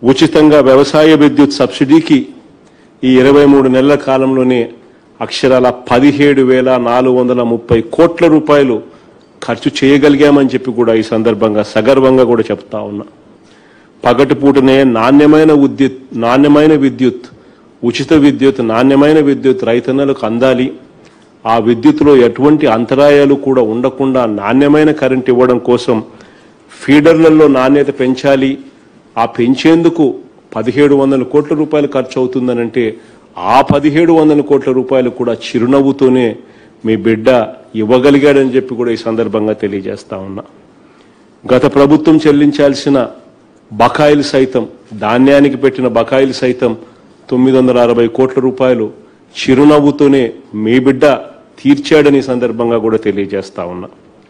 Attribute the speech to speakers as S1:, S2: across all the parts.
S1: ఉచితంగా వ్యవసాయ విద్యుత్ సబ్సిడీకి ఈ ఇరవై మూడు నెలల కాలంలోనే అక్షరాల పదిహేడు వేల నాలుగు వందల ముప్పై కోట్ల రూపాయలు ఖర్చు చేయగలిగామని చెప్పి కూడా ఈ సందర్భంగా సగర్వంగా కూడా చెప్తా ఉన్నా పగటిపూటనే నాణ్యమైన విద్యుత్ నాణ్యమైన విద్యుత్ ఉచిత విద్యుత్ నాణ్యమైన విద్యుత్ రైతన్నలకు అందాలి ఆ విద్యుత్తులో ఎటువంటి అంతరాయాలు కూడా ఉండకుండా నాణ్యమైన కరెంట్ ఇవ్వడం కోసం ఫీడర్లలో నాణ్యత పెంచాలి ఆ పెంచేందుకు పదిహేడు వందల కోట్ల రూపాయలు ఖర్చు అవుతుందనంటే ఆ పదిహేడు వందల కోట్ల రూపాయలు కూడా చిరునవ్వుతోనే మీ బిడ్డ ఇవ్వగలిగాడని చెప్పి కూడా ఈ సందర్భంగా తెలియజేస్తా ఉన్నా గత ప్రభుత్వం చెల్లించాల్సిన బకాయిలు సైతం ధాన్యానికి పెట్టిన బకాయిలు సైతం తొమ్మిది వందల అరవై కోట్ల రూపాయలు చిరునవ్వుతోనే మీ బిడ్డ తీర్చాడని ఈ సందర్భంగా కూడా తెలియజేస్తా ఉన్నా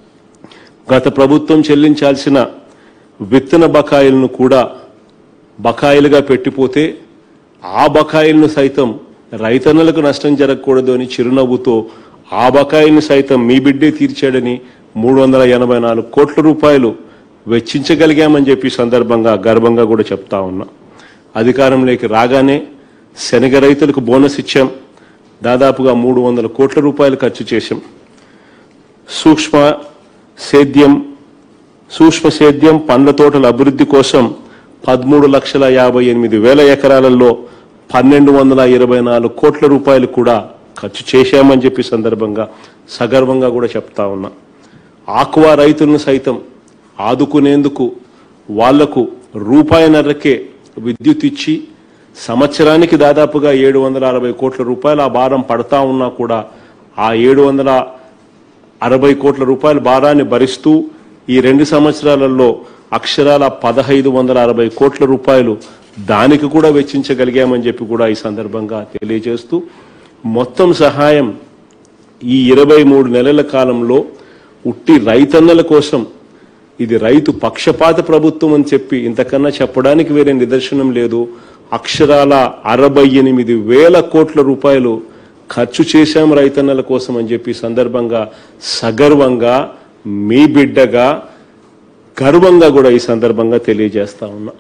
S1: గత ప్రభుత్వం చెల్లించాల్సిన విత్తన బకాయిలను కూడా బకాయిలుగా పెట్టిపోతే ఆ బకాయిలను సైతం రైతన్నలకు నష్టం జరగకూడదు అని చిరునవ్వుతో ఆ బకాయిని సైతం మీ బిడ్డే తీర్చాడని మూడు వందల ఎనభై నాలుగు కోట్ల రూపాయలు వెచ్చించగలిగామని చెప్పి ఈ సందర్భంగా గర్వంగా కూడా చెప్తా ఉన్నా అధికారంలోకి రాగానే శనగ రైతులకు బోనస్ ఇచ్చాం దాదాపుగా మూడు వందల కోట్ల రూపాయలు ఖర్చు చేశాం సూక్ష్మ సేద్యం సూక్ష్మ సేద్యం పండ్ల తోటల అభివృద్ధి కోసం పదమూడు లక్షల యాభై ఎనిమిది వేల ఎకరాలలో పన్నెండు వందల ఇరవై నాలుగు కోట్ల రూపాయలు కూడా ఖర్చు చేశామని చెప్పి సందర్భంగా సగర్వంగా కూడా చెప్తా ఉన్నా ఆక్వా రైతులను సైతం ఆదుకునేందుకు వాళ్లకు రూపాయిన్నరకే విద్యుత్ ఇచ్చి సంవత్సరానికి దాదాపుగా ఏడు వందల అరవై కోట్ల రూపాయలు ఆ భారం పడతా ఉన్నా కూడా ఆ ఏడు వందల అరవై కోట్ల రూపాయల భారాన్ని భరిస్తూ ఈ రెండు సంవత్సరాలలో అక్షరాల పదహైదు వందల అరవై కోట్ల రూపాయలు దానికి కూడా వెచ్చించగలిగామని చెప్పి కూడా ఈ సందర్భంగా తెలియజేస్తూ మొత్తం సహాయం ఈ ఇరవై మూడు నెలల కాలంలో ఉట్టి రైతన్నల కోసం ఇది రైతు పక్షపాత ప్రభుత్వం అని చెప్పి ఇంతకన్నా చెప్పడానికి వేరే నిదర్శనం లేదు అక్షరాల అరవై ఎనిమిది వేల కోట్ల రూపాయలు ఖర్చు చేశాం రైతన్నల కోసం అని చెప్పి ఈ సందర్భంగా సగర్వంగా మీ బిడ్డగా గర్వంగా కూడా ఈ సందర్భంగా తెలియజేస్తా ఉన్నా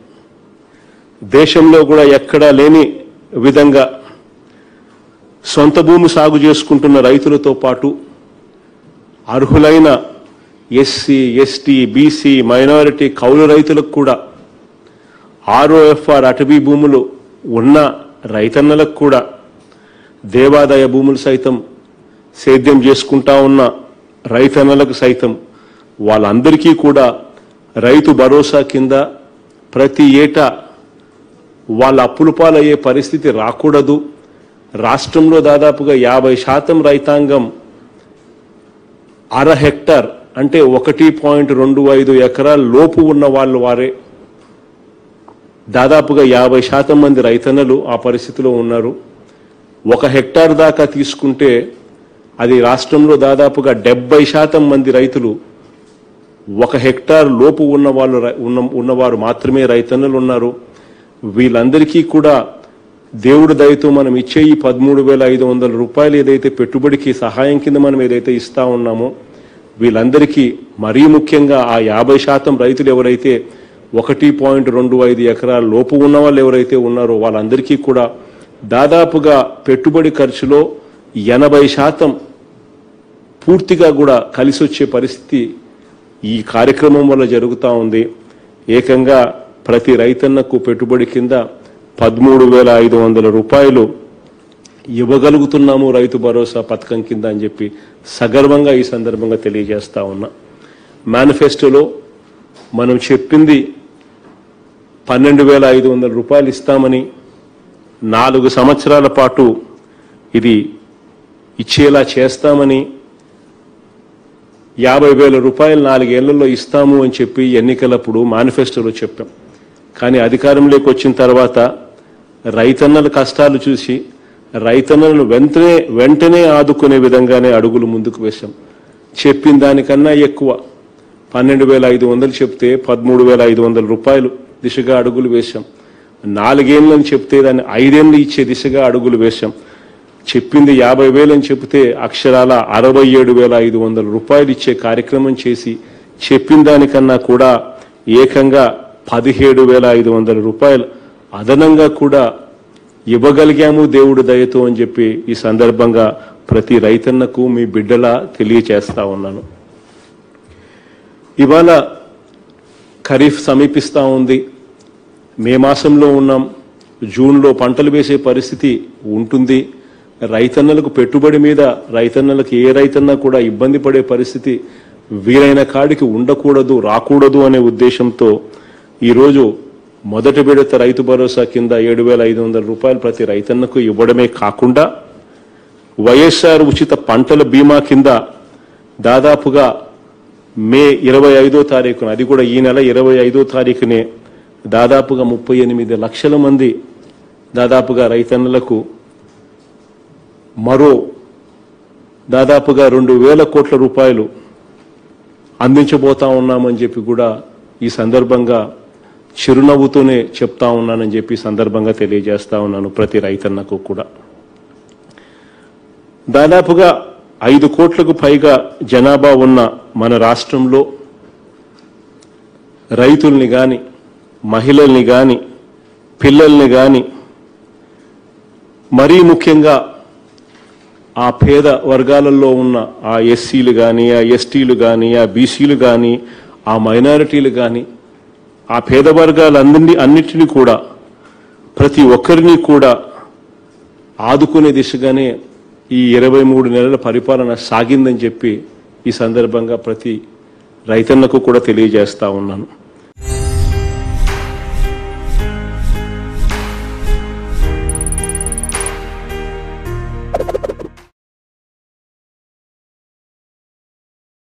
S1: దేశంలో కూడా ఎక్కడా లేని విధంగా సొంత భూమి సాగు చేసుకుంటున్న రైతులతో పాటు అర్హులైన ఎస్సీ ఎస్టీ బీసీ మైనారిటీ కౌలు రైతులకు కూడా ఆర్ఓఎఫ్ఆర్ అటవీ భూములు ఉన్న రైతన్నలకు కూడా దేవాదాయ భూములు సైతం సేద్యం చేసుకుంటా ఉన్న రైతన్నలకు సైతం వాళ్ళందరికీ కూడా రైతు భరోసా కింద ప్రతి ఏటా వాళ్ళ అప్పులు పాలయ్యే పరిస్థితి రాకూడదు రాష్ట్రంలో దాదాపుగా యాభై శాతం రైతాంగం అర హెక్టార్ అంటే ఒకటి పాయింట్ రెండు ఐదు ఎకరాల లోపు ఉన్న వాళ్ళు వారే దాదాపుగా యాభై శాతం మంది రైతన్నలు ఆ పరిస్థితిలో ఉన్నారు ఒక హెక్టార్ దాకా తీసుకుంటే అది రాష్ట్రంలో దాదాపుగా డెబ్బై శాతం మంది రైతులు ఒక హెక్టార్ లోపు ఉన్న వాళ్ళు రై- ఉన్న ఉన్నవారు మాత్రమే రైతన్నలు ఉన్నారు వీళ్ళందరికీ కూడా దేవుడి దయతో మనం ఇచ్చే ఈ పదమూడు వేల ఐదు వందల రూపాయలు ఏదైతే పెట్టుబడికి సహాయం కింద మనం ఏదైతే ఇస్తా ఉన్నామో వీళ్ళందరికీ మరీ ముఖ్యంగా ఆ యాభై శాతం రైతులు ఎవరైతే ఒకటి పాయింట్ రెండు ఐదు ఎకరాల లోపు ఉన్న వాళ్ళు ఎవరైతే ఉన్నారో వాళ్ళందరికీ కూడా దాదాపుగా పెట్టుబడి ఖర్చులో ఎనభై శాతం పూర్తిగా కూడా కలిసి వచ్చే పరిస్థితి ఈ కార్యక్రమం వల్ల జరుగుతూ ఉంది ఏకంగా ప్రతి రైతన్నకు పెట్టుబడి కింద పదమూడు వేల ఐదు వందల రూపాయలు ఇవ్వగలుగుతున్నాము రైతు భరోసా పథకం కింద అని చెప్పి సగర్వంగా ఈ సందర్భంగా తెలియజేస్తా ఉన్నా మేనిఫెస్టోలో మనం చెప్పింది పన్నెండు వేల ఐదు వందల రూపాయలు ఇస్తామని నాలుగు సంవత్సరాల పాటు ఇది ఇచ్చేలా చేస్తామని యాభై వేల రూపాయలు నాలుగేళ్లలో ఇస్తాము అని చెప్పి ఎన్నికలప్పుడు మేనిఫెస్టోలో చెప్పాం కానీ అధికారంలోకి వచ్చిన తర్వాత రైతన్నల కష్టాలు చూసి రైతన్నలను వెంటనే వెంటనే ఆదుకునే విధంగానే అడుగులు ముందుకు వేశాం చెప్పిన దానికన్నా ఎక్కువ పన్నెండు వేల ఐదు వందలు చెప్తే పదమూడు వేల ఐదు వందల రూపాయలు దిశగా అడుగులు వేశాం నాలుగేళ్ళని చెప్తే దాన్ని ఐదేళ్ళు ఇచ్చే దిశగా అడుగులు వేశాం చెప్పింది యాభై వేలు అని చెప్తే అక్షరాల అరవై ఏడు వేల ఐదు వందల రూపాయలు ఇచ్చే కార్యక్రమం చేసి చెప్పిన దానికన్నా కూడా ఏకంగా పదిహేడు వేల ఐదు వందల రూపాయలు అదనంగా కూడా ఇవ్వగలిగాము దేవుడు దయతో అని చెప్పి ఈ సందర్భంగా ప్రతి రైతన్నకు మీ బిడ్డలా తెలియచేస్తా ఉన్నాను ఇవాళ ఖరీఫ్ సమీపిస్తూ ఉంది మే మాసంలో ఉన్నాం జూన్లో పంటలు వేసే పరిస్థితి ఉంటుంది రైతన్నలకు పెట్టుబడి మీద రైతన్నలకు ఏ రైతన్నా కూడా ఇబ్బంది పడే పరిస్థితి వీలైన కాడికి ఉండకూడదు రాకూడదు అనే ఉద్దేశంతో ఈరోజు మొదటి విడత రైతు భరోసా కింద ఏడు వేల ఐదు వందల రూపాయలు ప్రతి రైతన్నకు ఇవ్వడమే కాకుండా వైఎస్ఆర్ ఉచిత పంటల బీమా కింద దాదాపుగా మే ఇరవై ఐదో తారీఖున అది కూడా ఈ నెల ఇరవై ఐదో తారీఖునే దాదాపుగా ముప్పై ఎనిమిది లక్షల మంది దాదాపుగా రైతన్నులకు మరో దాదాపుగా రెండు వేల కోట్ల రూపాయలు అందించబోతా ఉన్నామని చెప్పి కూడా ఈ సందర్భంగా చిరునవ్వుతోనే చెప్తా ఉన్నానని చెప్పి ఈ సందర్భంగా తెలియజేస్తా ఉన్నాను ప్రతి రైతన్నకు కూడా దాదాపుగా ఐదు కోట్లకు పైగా జనాభా ఉన్న మన రాష్ట్రంలో రైతుల్ని గాని మహిళల్ని గాని పిల్లల్ని గాని మరీ ముఖ్యంగా ఆ పేద వర్గాలలో ఉన్న ఆ ఎస్సీలు కానీ ఆ ఎస్టీలు కానీ ఆ బీసీలు కానీ ఆ మైనారిటీలు కానీ ఆ పేద వర్గాలందరినీ అన్నిటినీ కూడా ప్రతి ఒక్కరిని కూడా ఆదుకునే దిశగానే ఈ ఇరవై మూడు నెలల పరిపాలన సాగిందని చెప్పి ఈ సందర్భంగా ప్రతి రైతన్నకు కూడా తెలియజేస్తా ఉన్నాను